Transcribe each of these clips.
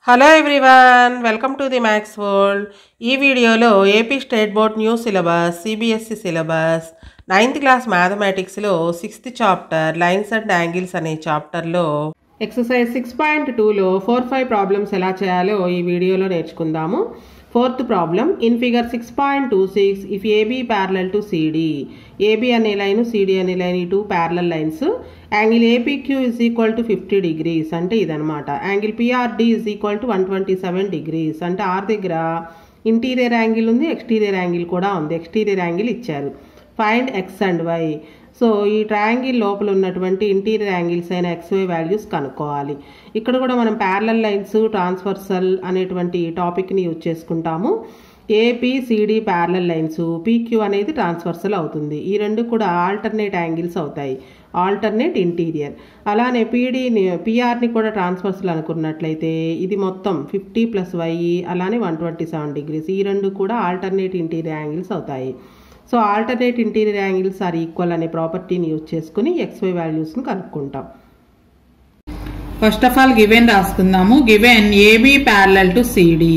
Hello everyone welcome to the maths world ఈ వీడియోలో AP state board new syllabus CBSE syllabus ninth class మ్యాథమెటిక్స్లో sixth chapter lines and angles అనే చాప్టర్లో exercise six point టూలో four five problems ఎలా చేయాలో ఈ వీడియోలో నేర్చుకుందాము fourth problem in figure six point two six if AB parallel to CD AB అనే లైన్ సిడి అనే లైన్ ఈ two parallel lines angle APQ is equal to fifty degrees అంటే ఇదనమాట angle PRD is equal to one twenty seven degrees అంటే R దగ్గర interior angle ఉంది exterior angle కూడా ఉంది ఎక్స్టీరియర్ యాంగిల్ ఇచ్చారు find X and Y so ఈ triangle లోపల ఉన్నటువంటి ఇంటీరియర్ యాంగిల్స్ అయిన ఎక్స్వై వాల్యూస్ కనుక్కోవాలి ఇక్కడ కూడా మనం ప్యారలల్ లైన్స్ ట్రాన్స్ఫర్సల్ అనేటువంటి టాపిక్ని యూజ్ చేసుకుంటాము ఏపీసీడి ప్యారలల్ లైన్స్ పీక్యూ అనేది ట్రాన్స్ఫర్సల్ అవుతుంది ఈ రెండు కూడా ఆల్టర్నేట్ యాంగిల్స్ అవుతాయి ఆల్టర్నేట్ ఇంటీరియర్ అలానే పీడీని పిఆర్ని కూడా ట్రాన్స్ఫర్సల్ అనుకున్నట్లయితే ఇది మొత్తం ఫిఫ్టీ ప్లస్ వై అలానే వన్ ట్వంటీ సెవెన్ డిగ్రీస్ ఈ రెండు కూడా ఆల్టర్నేట్ ఇంటీరియర్ యాంగిల్స్ అవుతాయి so alternate interior angles are equal అనే ప్రాపర్టీని యూజ్ చేసుకుని ఎక్స్వై వాల్యూస్ని కనుక్కుంటాం ఫస్ట్ ఆఫ్ ఆల్ గివెన్ రాసుకుందాము given AB parallel to CD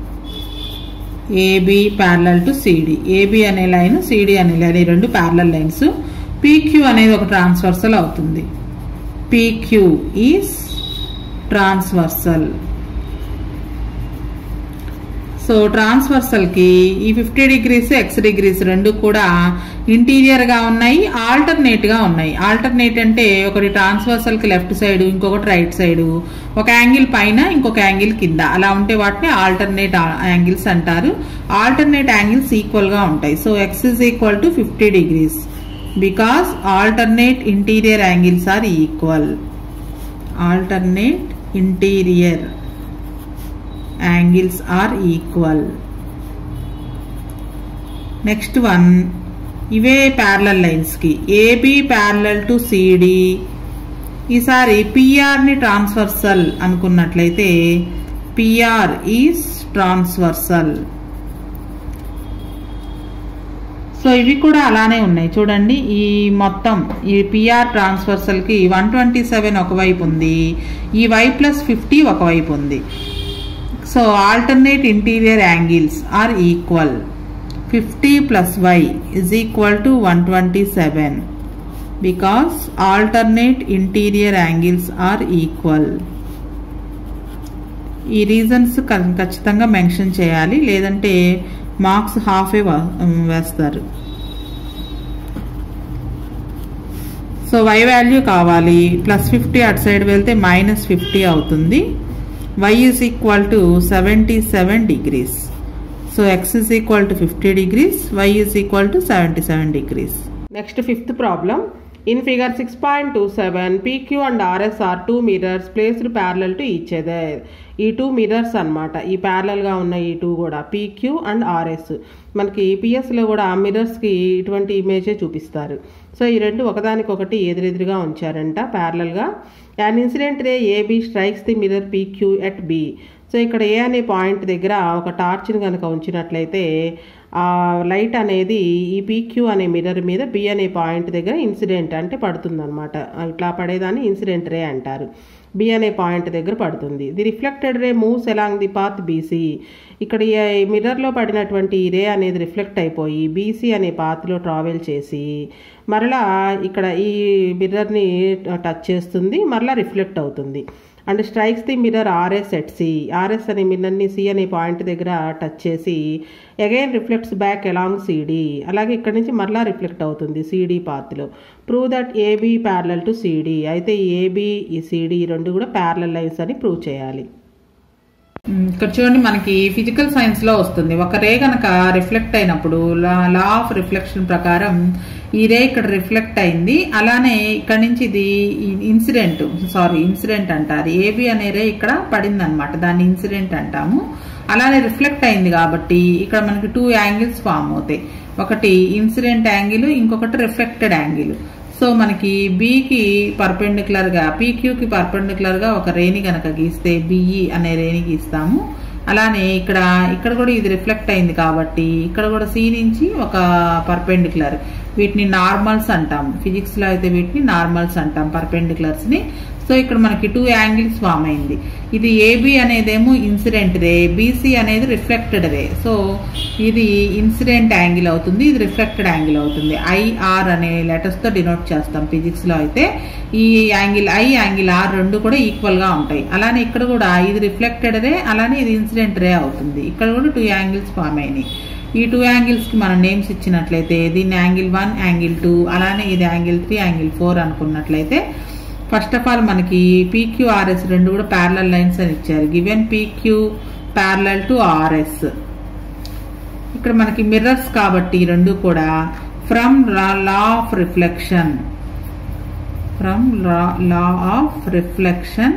AB parallel to CD AB అనే లైన్ సిడి అనే లైన్ ఈ రెండు ప్యారలల్ లైన్స్ పీక్యూ అనేది ఒక ట్రాన్స్వర్సల్ అవుతుంది పీక్యూ ఈస్ ట్రాన్స్వర్సల్ సో ట్రాన్స్వర్సల్కి ఈ ఫిఫ్టీ డిగ్రీస్ ఎక్స్ డిగ్రీస్ రెండు కూడా ఇంటీరియర్గా ఉన్నాయి ఆల్టర్నేట్గా ఉన్నాయి ఆల్టర్నేట్ అంటే ఒకటి ట్రాన్స్వర్సల్కి లెఫ్ట్ సైడ్ ఇంకొకటి రైట్ సైడ్ ఒక యాంగిల్ పైన ఇంకొక యాంగిల్ కింద అలా ఉంటే వాటిని ఆల్టర్నేట్ యాంగిల్స్ అంటారు ఆల్టర్నేట్ యాంగిల్స్ ఈక్వల్గా ఉంటాయి so X is equal to fifty degrees because alternate interior angles are equal alternate interior angles are equal next one ఇవే ప్యారలల్ లైన్స్కి ఏబి ప్యారలల్ టు సిడి ఈసారి పిఆర్ని ట్రాన్స్వర్సల్ అనుకున్నట్లయితే పిఆర్ ఈస్ ట్రాన్స్వర్సల్ సో ఇవి కూడా అలానే ఉన్నాయి చూడండి ఈ మొత్తం ఈ పిఆర్ ట్రాన్స్వర్సల్కి వన్ ట్వంటీ సెవెన్ ఒకవైపు ఉంది ఈ వై ప్లస్ ఫిఫ్టీ ఒకవైపు ఉంది so alternate interior angles are equal fifty plus Y is equal to one twenty seven because alternate interior angles are equal ఈ రీజన్స్ ఖచ్చితంగా మెన్షన్ చేయాలి లేదంటే మార్క్స్ హాఫే వేస్తారు సో వై వాల్యూ కావాలి ప్లస్ ఫిఫ్టీ అటు సైడ్ వెళ్తే మైనస్ ఫిఫ్టీ అవుతుంది y is equal to 77 degrees. So x is equal to 50 degrees, y is equal to 77 degrees. Next fifth problem in figure six point two seven PQ and RS are two mirrors placed parallel to each other ఈ two mirrors అనమాట ఈ ప్యారలల్గా ఉన్న ఈ two కూడా PQ and RS మనకి పిఎస్లో కూడా ఆ మిరర్స్కి ఇటువంటి ఇమేజే చూపిస్తారు సో ఈ రెండు ఒకదానికొకటి ఎదురెదురుగా ఉంచారంట ప్యారలల్గా an incident ray AB strikes the mirror PQ at B so ఇక్కడ ఏ అనే పాయింట్ దగ్గర ఒక టార్చ్ని కనుక ఉంచినట్లయితే ఆ లైట్ అనేది ఈ పీక్యూ అనే మిర్రర్ మీద బి అనే పాయింట్ దగ్గర ఇన్సిడెంట్ అంటే పడుతుందన్నమాట ఇట్లా పడేదాన్ని ఇన్సిడెంట్ రే అంటారు బి అనే పాయింట్ దగ్గర పడుతుంది the reflected ray moves along the path BC ఇక్కడ ఈ మిర్రర్లో పడినటువంటి ఈ రే అనేది రిఫ్లెక్ట్ అయిపోయి బీసీ అనే పాత్లో ట్రావెల్ చేసి మరలా ఇక్కడ ఈ మిర్రర్ని టచ్ చేస్తుంది మరలా రిఫ్లెక్ట్ అవుతుంది and strikes the mirror RS at C RS అనే మిర్రర్ని సి అనే పాయింట్ దగ్గర టచ్ చేసి again reflects back along CD అలాగే ఇక్కడ నుంచి మరలా రిఫ్లెక్ట్ అవుతుంది సిడి పాత్లో prove that AB parallel to CD అయితే ఈ ఏబీ ఈ సిడి ఈ రెండు కూడా ప్యారలల్ లైన్స్ అని ప్రూవ్ చేయాలి ఇక్కడ చూడండి మనకి ఫిజికల్ సైన్స్ లో వస్తుంది ఒక రే కనుక రిఫ్లెక్ట్ అయినప్పుడు లా ఆఫ్ రిఫ్లెక్షన్ ప్రకారం ఈ రే ఇక్కడ రిఫ్లెక్ట్ అయింది అలానే ఇక్కడ నుంచి ఇది ఇన్సిడెంట్ సారీ ఇన్సిడెంట్ అంటారు ఏబి అనే రే ఇక్కడ పడింది అనమాట దాన్ని ఇన్సిడెంట్ అంటాము అలానే రిఫ్లెక్ట్ అయింది కాబట్టి ఇక్కడ మనకి టూ యాంగిల్స్ ఫామ్ అవుతాయి ఒకటి ఇన్సిడెంట్ యాంగిల్ ఇంకొకటి రిఫ్లెక్టెడ్ యాంగిల్ సో మనకి బీకి పర్పెండికులర్గా పీక్యూకి పర్పెండికులర్గా ఒక రేని గనక గీస్తే బిఈ అనే రేని గీస్తాము అలానే ఇక్కడ ఇక్కడ కూడా ఇది రిఫ్లెక్ట్ అయింది కాబట్టి ఇక్కడ కూడా సి నుంచి ఒక పర్పెండికులర్ వీటిని నార్మల్స్ అంటాం ఫిజిక్స్ లో అయితే వీటిని నార్మల్స్ అంటాం పర్పెండికులర్స్ ని సో సో ఇక్కడ మనకి టూ యాంగిల్స్ ఫామ్ అయింది ఇది ఏబి అనేదేమో ఇన్సిడెంట్ రే బీసీ అనేది రిఫ్లెక్టెడ్ రే సో ఇది ఇన్సిడెంట్ యాంగిల్ అవుతుంది ఇది రిఫ్లెక్టెడ్ యాంగిల్ అవుతుంది ఐఆర్ అనే లెటర్స్ తో డినోట్ చేస్తాం ఫిజిక్స్ లో అయితే ఈ యాంగిల్ ఐ యాంగిల్ ఆర్ రెండు కూడా ఈక్వల్ గా ఉంటాయి అలానే ఇక్కడ కూడా ఇది రిఫ్లెక్టెడ్ రే అలానే ఇది ఇన్సిడెంట్ రే అవుతుంది ఇక్కడ కూడా టూ యాంగిల్స్ ఫామ్ అయినాయి ఈ టూ యాంగిల్స్ కి మనం నేమ్స్ ఇచ్చినట్లయితే దీన్ని యాంగిల్ వన్ యాంగిల్ టూ అలానే ఇది యాంగిల్ త్రీ యాంగిల్ ఫోర్ అనుకున్నట్లయితే ఫస్ట్ ఆఫ్ ఆల్ మనకి పీక్యూఆర్ఎస్ రెండు కూడా ప్యారలల్ లైన్స్ అని ఇచ్చారు given PQ parallel to RS ఇక్కడ మనకి మిర్రర్స్ కాబట్టి ఈ రెండు కూడా from law of reflection from law of reflection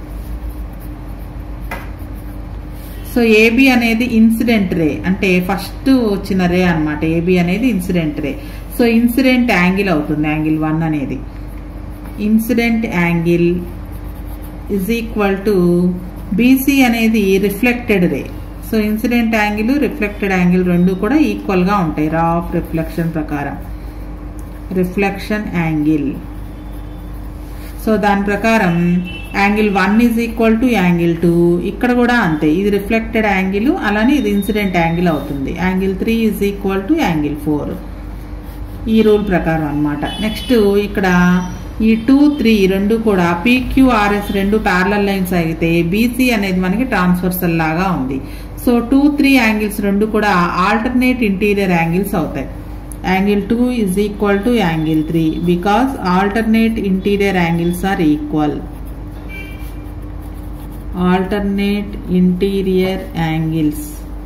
so AB అనేది ఇన్సిడెంట్ రే అంటే ఫస్ట్ వచ్చిన రే అనమాట ఏబి అనేది incident ray so incident angle అవుతుంది యాంగిల్ వన్ అనేది incident angle is equal to BC అనేది reflected ray so incident angle reflected angle రెండు కూడా ఈక్వల్గా ఉంటాయి రా ఆఫ్ రిఫ్లెక్షన్ ప్రకారం రిఫ్లెక్షన్ యాంగిల్ సో దాని ప్రకారం angle one is equal to angle two ఇక్కడ కూడా అంతే ఇది రిఫ్లెక్టెడ్ యాంగిల్ అలానే ఇది ఇన్సిడెంట్ యాంగిల్ అవుతుంది angle three is equal to angle four ఈ రూల్ ప్రకారం అనమాట నెక్స్ట్ ఇక్కడ ఈ టూ త్రీ రెండు కూడా పీక్యూఆర్ఎస్ రెండు ప్యారలల్ లైన్స్ అయితే బీసీ అనేది మనకి ట్రాన్స్వర్సల్ లాగా ఉంది సో టూ త్రీ యాంగిల్స్ రెండు కూడా ఆల్టర్నేట్ ఇంటీరియర్ యాంగిల్స్ అవుతాయి angle two is equal to angle three because alternate interior angles are equal alternate interior angles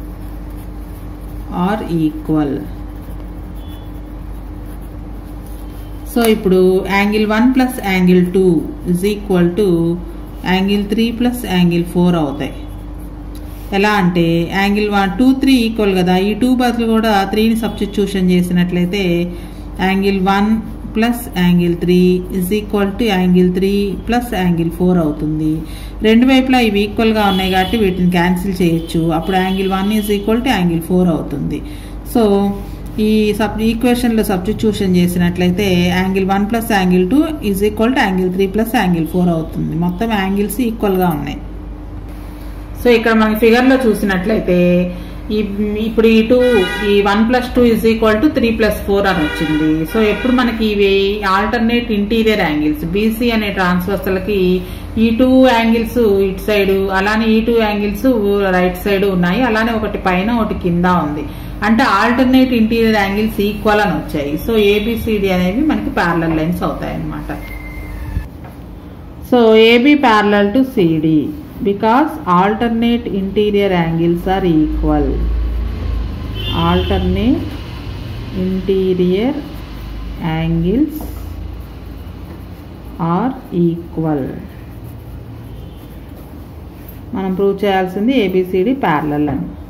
are equal so ఇప్పుడు angle one plus angle two is equal to angle three plus angle four అవుతాయి ఎలా అంటే angle one two three equal కదా ఈ two బదులు కూడా త్రీని substitution చేసినట్లయితే angle one plus angle three is equal to angle three plus angle four అవుతుంది రెండు వైపులా ఇవి ఈక్వల్గా ఉన్నాయి కాబట్టి వీటిని క్యాన్సిల్ చేయొచ్చు అప్పుడు angle one is equal to angle four అవుతుంది సో ఈ సబ్ ఈక్వేషన్లో సబ్స్టిట్యూషన్ చేసినట్లయితే angle one plus angle two is equal to angle three plus angle four అవుతుంది మొత్తం యాంగిల్స్ ఈక్వల్గా ఉన్నాయి సో ఇక్కడ మన ఫిగర్లో చూసినట్లయితే ఈ ఇప్పుడు ఈ టూ ఈ one plus two is equal to three plus four అని వచ్చింది సో ఎప్పుడు మనకి ఇవి ఆల్టర్నేట్ ఇంటీరియర్ యాంగిల్స్ బీసీ అనే ట్రాన్స్వర్సల్కి ఈ టూ యాంగిల్స్ ఇటు సైడ్ అలానే ఈ టూ యాంగిల్స్ రైట్ సైడ్ ఉన్నాయి అలానే ఒకటి పైన ఒకటి కింద ఉంది అంటే ఆల్టర్నేట్ ఇంటీరియర్ యాంగిల్స్ ఈక్వల్ అని వచ్చాయి సో ఏబిసిడి అనేవి మనకి ప్యారలల్ లైన్స్ అవుతాయి అన్నమాట so AB parallel to CD because alternate interior angles are equal alternate interior angles are equal మనం ప్రూవ్ చేయాల్సింది ఏబిసిడి ప్యారలల్ అని